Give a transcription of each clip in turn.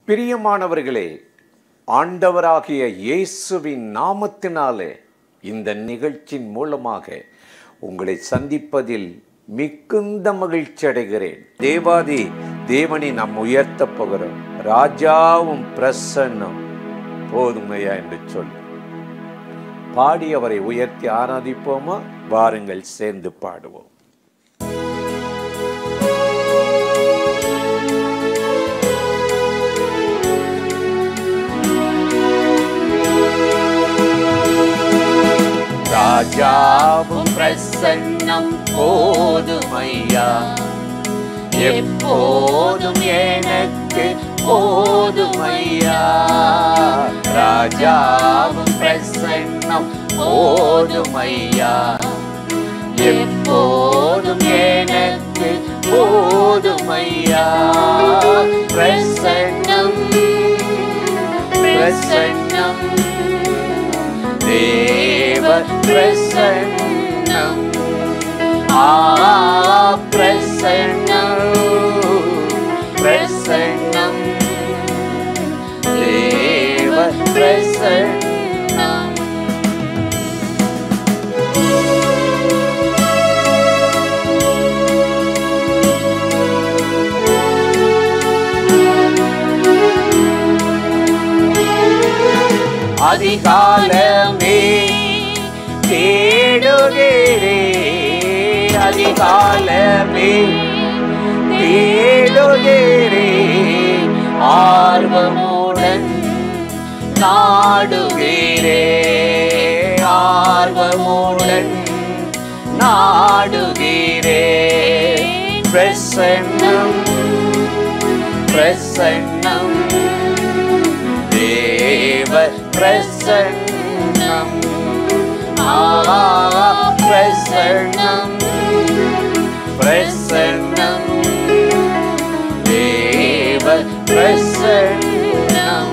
பிரியமானவர்களே ஆண்டவராகிய இயேசுவின் நாமத்தினாலே இந்த நிகழ்ச்சியின் மூலமாக உங்களை சந்திப்பதில் மிகுந்த மகிழ்ச்சி அடைகிறேன் தேவாதி தேவனை நாம் உயர்த்த போகிறோம் ராஜாவும் பிரசன்னம் போதுமையா என்று சொல்லி பாடி அவரை உயர்த்தி ஆராதிப்போமா வாருங்கள் சேர்ந்து பாடுவோம் ராஜாவும் பிரசன்னம் போதுமையா எப்போதும் எனக்கு போதுமையா ராஜாவும் பிரசன்னம் போதுமையா எப்போதும் எனக்கு போதுமையா பிரசன்னம் பிரசன்னம் தேவ பிரசன்னம் ஆ பிரசன்னம் பிரசன்னம் தேவ பிரசன்னம் அதிகாலமே தேடுகிறே அதிகாலமே தேடுகிறே ஆர்வமுடன் நாடுகிறே ஆர்வமுடன் நாடுகிறே பிரசன்னம் பிரசன்னம் தேவ பிரசன்னம் ஆ பிரசன்னம் பிரசன்னம் தேவ பிரசன்னம்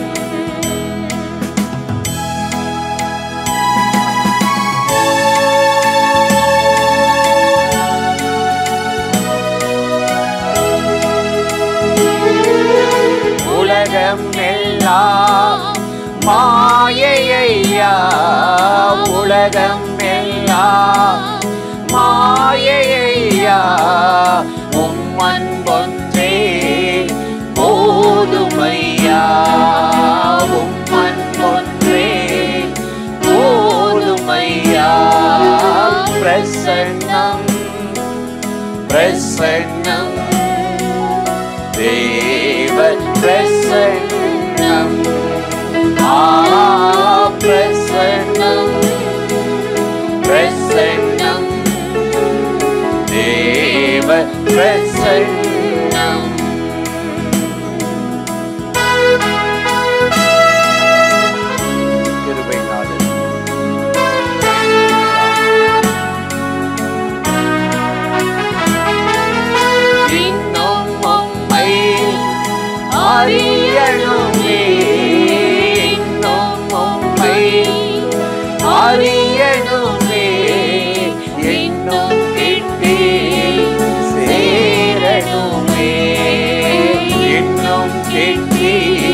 உலகம் எல்லாம் மாயையா உலகம் எல்லாம் மாயையா உம்மன் ஒன்றே போதுமையா உம்மன் ஒன்றே போதுமையா பிரசன்னம் பிரசன்னம் தேவ பிரசன்னம் ஆ பிரசன்னம் பிரசன்னம் தேவ பிரசன்னம் கிருபை நாடு இன்னும் உம்மை அறியணுமே இன்னும் உம்மை அறியணுமே இன்னும் கிட்டி சேரணுமே இன்னும் கிட்டி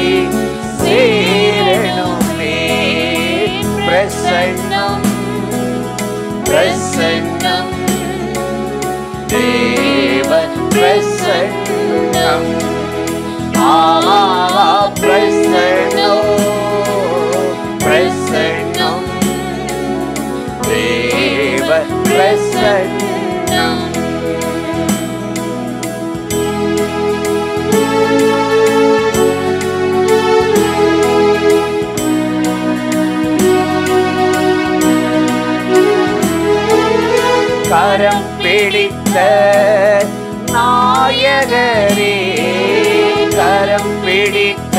சேரணுமே பிரசன்னம் பிரசன்னம் தேவ பிரசன்னம் ஆ பிரசன்னம் பிரசன்னம் தேவ பிரசன்னம் கரம் பிடித்த நாயகரே கரம் பிடித்த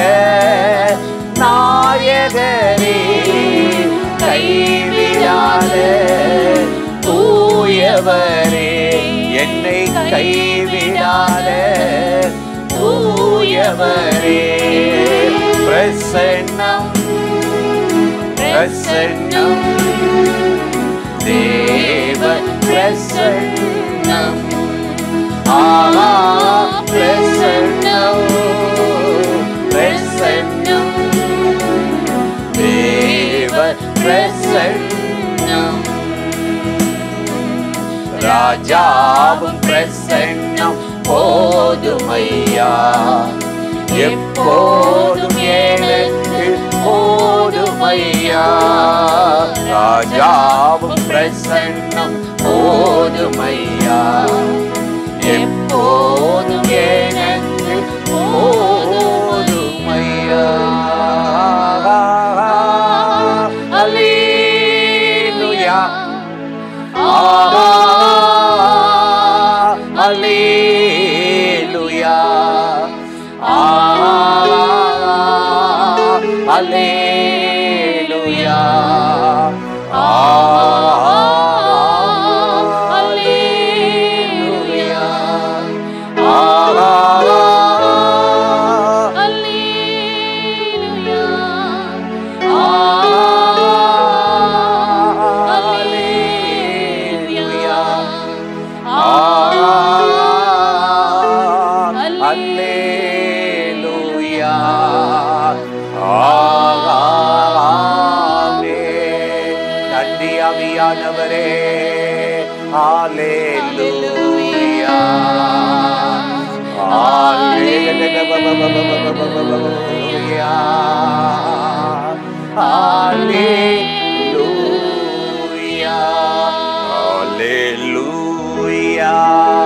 நாயகரே கைவிடாத தூயவரே என்னை கைவிடாத தூயவரே பிரசன்னம் பிரசன்னம் தேவ பிரசன்னம் ஆ பிரசன்னம் பிரசன்னம் ராஜாவும் பிரசன்னம் போதுமையா எப்போதும் எனக்கு போதுமையா ராஜாவும் பிரசன்னம் போதுமையா எப்போதும் எனக்கு போதுமையா அல்லேலூயா அல்லேலூயா அல்லேலூயா அல்லேலூயா அல்லேலூயா ஆமென். நன்றி ஆவியானவரே ஹalleluya ஹalleluya ஹalleluya ஹalleluya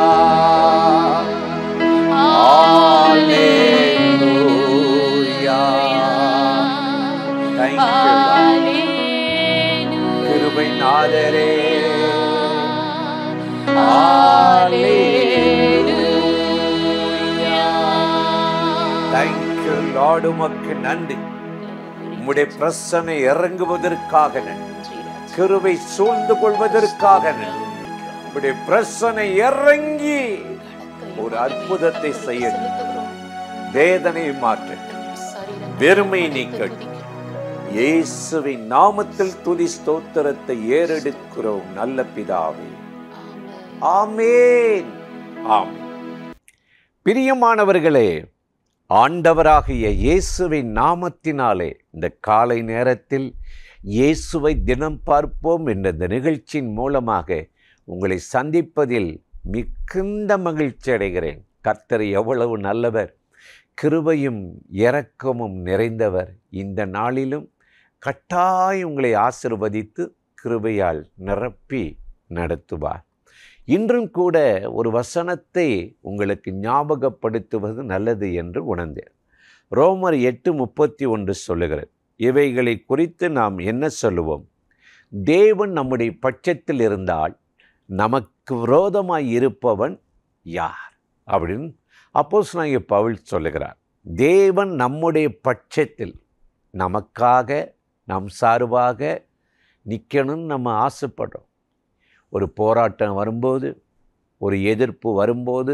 ஹalleluya Thank you, Lord. கிருபை நாதரே தேங்க்யூ லார்டு உமக்கு நன்றி உம்முடைய பிரசனை இறங்குவதற்காக நன்றி கிருபை சூழ்ந்து கொள்வதற்காக நன்றி உம்முடைய பிரசனை இறங்கி ஒரு அற்புதத்தை செய்யட்டும் வேதனை மாற்றட்டும் வெறுமை நீக்கட்டும் இயேசுவின் நாமத்தில் துதி ஸ்தோத்திரத்தை ஏறெடுக்கிறோம் நல்ல பிதாவே ஆமேன் ஆமென் பிரியமானவர்களே ஆண்டவராகிய இயேசுவின் நாமத்தினாலே இந்த காலை நேரத்தில் இயேசுவை தினம் பார்ப்போம் என்ற இந்த நிகழ்ச்சியின் மூலமாக உங்களை சந்திப்பதில் மிகுந்த மகிழ்ச்சி அடைகிறேன் கர்த்தர் எவ்வளவு நல்லவர் கிருபையும் இரக்கமும் நிறைந்தவர் இந்த நாளிலும் கட்டாயம் உங்களை ஆசிர்வதித்து கிருபையால் நிரப்பி நடத்துவார் இன்றும் கூட ஒரு வசனத்தை உங்களுக்கு ஞாபகப்படுத்துவது நல்லது என்று உணர்ந்தேன் ரோமர் எட்டு முப்பத்தி ஒன்று சொல்லுகிறது இவைகளை குறித்து நாம் என்ன சொல்லுவோம் தேவன் நம்முடைய பட்சத்தில் இருந்தால் நமக்கு விரோதமாய் இருப்பவன் யார் அப்படின்னு அப்போஸ் நான் பவுல் சொல்லுகிறார் தேவன் நம்முடைய பட்சத்தில் நமக்காக நம் சார்பாக நிற்கணும்னு நம்ம ஆசைப்படுறோம் ஒரு போராட்டம் வரும்போது ஒரு எதிர்ப்பு வரும்போது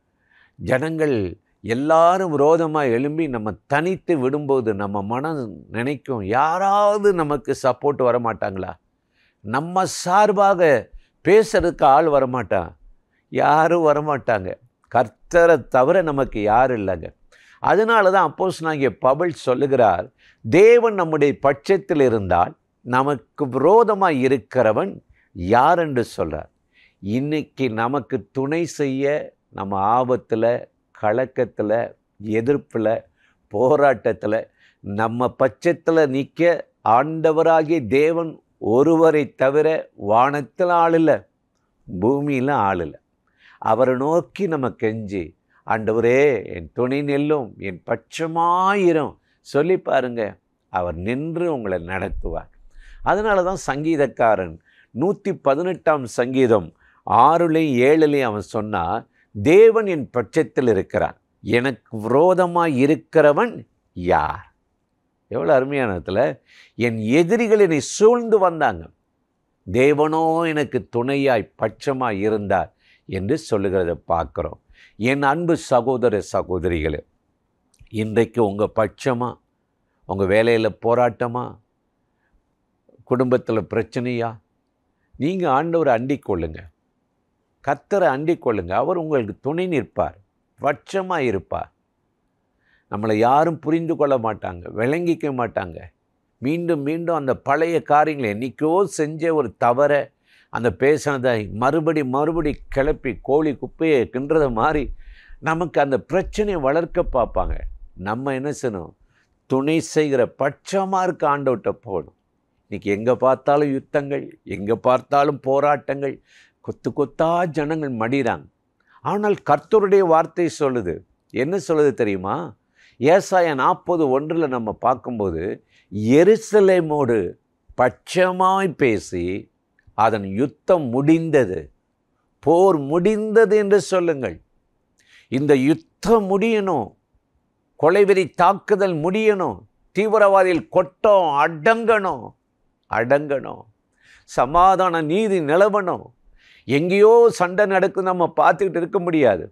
ஜனங்கள் எல்லாரும் விரோதமாக எழும்பி நம்ம தனித்து விடும்போது நம்ம மனம் நினைக்கும் யாராவது நமக்கு சப்போர்ட் வரமாட்டாங்களா நம்ம சார்பாக பேசுறதுக்கு ஆள் வரமாட்டான் யாரும் வரமாட்டாங்க கர்த்தரை தவிர நமக்கு யாரும் இல்லைங்க அதனால தான் அப்போஸ் நாங்கள் பபல் சொல்லுகிறார் தேவன் நம்முடைய பட்சத்தில் இருந்தால் நமக்கு விரோதமாக இருக்கிறவன் யார் என்று சொல்கிறார் இன்னைக்கு நமக்கு துணை செய்ய நம்ம ஆபத்தில் கலக்கத்தில் எதிர்ப்பில் போராட்டத்தில் நம்ம பட்சத்தில் நிற்க ஆண்டவராகிய தேவன் ஒருவரை தவிர வானத்தில் ஆள் இல்லை பூமியில் ஆள் இல்லை அவரை நோக்கி நம்ம கெஞ்சி ஆண்டவரே என் துணை நெல்லும் என் பட்சமாயிரும் சொல்லி பாருங்க அவர் நின்று உங்களை நடத்துவார் அதனால தான் சங்கீதக்காரன் நூற்றி பதினெட்டாம் சங்கீதம் ஆறுலையும் ஏழுலையும் அவன் சொன்னா தேவன் என் பட்சத்தில் இருக்கிறான் எனக்கு விரோதமாக இருக்கிறவன் யார் எவ்வளோ அருமையானத்தில் என் எதிரிகள் என்னை சூழ்ந்து வந்தாங்க தேவனோ எனக்கு துணையாய் பட்சமாய் இருந்தார் என்று சொல்லுகிறத பார்க்குறோம் என் அன்பு சகோதர சகோதரிகளே இன்றைக்கு உங்கள் பட்சமா உங்கள் வேலையில் போராட்டமா குடும்பத்தில் பிரச்சனையா நீங்கள் ஆண்டவரை அண்டிக் கொள்ளுங்க கத்தரை அண்டிக் கொள்ளுங்க அவர் உங்களுக்கு துணை நிற்பார் பட்சமாக இருப்பார் நம்மளை யாரும் புரிந்து கொள்ள மாட்டாங்க விளங்கிக்க மாட்டாங்க மீண்டும் மீண்டும் அந்த பழைய காரியங்களை என்னைக்கோ செஞ்ச ஒரு தவறை அந்த பேசினதை மறுபடி மறுபடி கிளப்பி கோழி குப்பையை கின்றத மாதிரி நமக்கு அந்த பிரச்சனையை வளர்க்க பார்ப்பாங்க நம்ம என்ன செய்யணும் துணை செய்கிற பட்சமாக இருக்க ஆண்டவட்ட போகணும் இன்றைக்கி எங்கே பார்த்தாலும் யுத்தங்கள் எங்கே பார்த்தாலும் போராட்டங்கள் கொத்து கொத்தா ஜனங்கள் மடிறாங்க ஆனால் கர்த்தருடைய வார்த்தை சொல்லுது என்ன சொல்லுது தெரியுமா ஏசாய நாற்பது ஒன்றில் நம்ம பார்க்கும்போது எருசலேமோடு பட்சமாய் பேசி அதன் யுத்தம் முடிந்தது போர் முடிந்தது என்று சொல்லுங்கள் இந்த யுத்தம் முடியணும் கொலைவெறி தாக்குதல் முடியணும் தீவிரவாதிகள் கொட்டம் அடங்கணும் அடங்கணும் சமாதான நீதி நிலவணும் எங்கேயோ சண்டை நடக்கும் நம்ம பார்த்துக்கிட்டு இருக்க முடியாது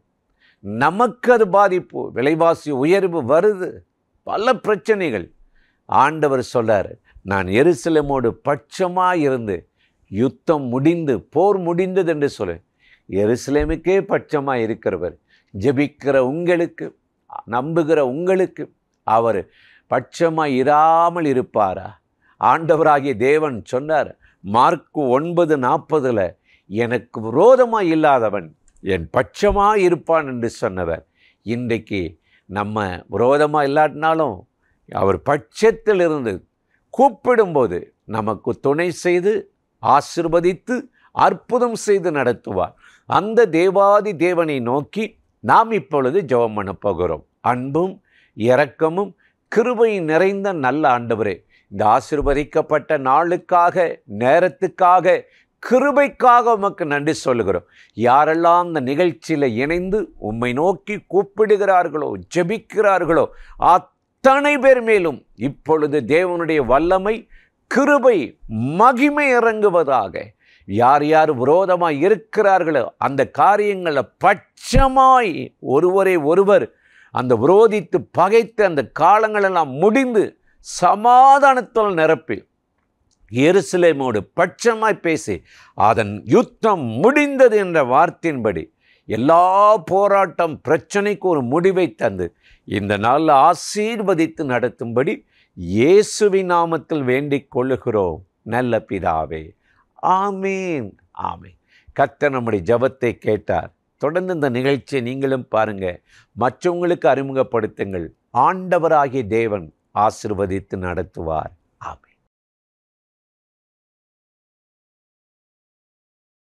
நமக்கு அது பாதிப்பு விலைவாசி உயர்வு வருது பல பிரச்சனைகள் ஆண்டவர் சொல்லார் நான் எருசலேமோடு பட்சமாக இருந்து யுத்தம் முடிந்து போர் முடிந்தது என்று சொல்ல எருசலேமுக்கே பட்சமாக இருக்கிறவர் ஜெபிக்கிற உங்களுக்கு நம்புகிற உங்களுக்கு அவர் பட்சமாக இராமல் இருப்பாரா ஆண்டவராகிய தேவன் சொன்னார் மார்க்கு ஒன்பது நாற்பதில் எனக்கு விரோதமாக இல்லாதவன் என் பட்சமாக இருப்பான் என்று சொன்னவர் இன்றைக்கு நம்ம விரோதமாக இல்லாட்டினாலும் அவர் பட்சத்தில் இருந்து கூப்பிடும்போது நமக்கு துணை செய்து ஆசிர்வதித்து அற்புதம் செய்து நடத்துவார் அந்த தேவாதி தேவனை நோக்கி நாம் இப்பொழுது ஜெபம் பண்ண போகிறோம் அன்பும் இரக்கமும் கிருபை நிறைந்த நல்ல ஆண்டவரே இந்த ஆசிர்வதிக்கப்பட்ட நாளுக்காக நேரத்துக்காக கிருபைக்காக உமக்கு நன்றி சொல்லுகிறோம் யாரெல்லாம் இந்த நிகழ்ச்சியில் இணைந்து உம்மை நோக்கி கூப்பிடுகிறார்களோ ஜெபிக்கிறார்களோ அத்தனை பேர் மேலும் இப்பொழுது தேவனுடைய வல்லமை கிருபை மகிமை இறங்குவதாக யார் யார் விரோதமாய் இருக்கிறார்களோ அந்த காரியங்களை பட்சமாய் ஒருவரை ஒருவர் அந்த விரோதித்து பகைத்து அந்த காலங்களெல்லாம் முடிந்து சமாதானத்தால் நிரப்பி எருசலேமோடு பட்சமாய் பேசி அதன் யுத்தம் முடிந்தது என்ற வார்த்தையின்படி எல்லா போராட்டம் பிரச்சனைக்கு ஒரு முடிவை தந்து இந்த நாளில் ஆசீர்வதித்து நடத்தும்படி இயேசுவின் நாமத்தில் வேண்டிக் கொள்ளுகிறோம் நல்ல பிதாவே ஆமீன் ஆமீன் கர்த்தர் நம்முடைய ஜபத்தை கேட்டார் தொடர்ந்து இந்த நிகழ்ச்சியை நீங்களும் பாருங்க மற்றவங்களுக்கு அறிமுகப்படுத்துங்கள் ஆண்டவராகிய தேவன் ஆசிர்வதித்து நடத்துவார்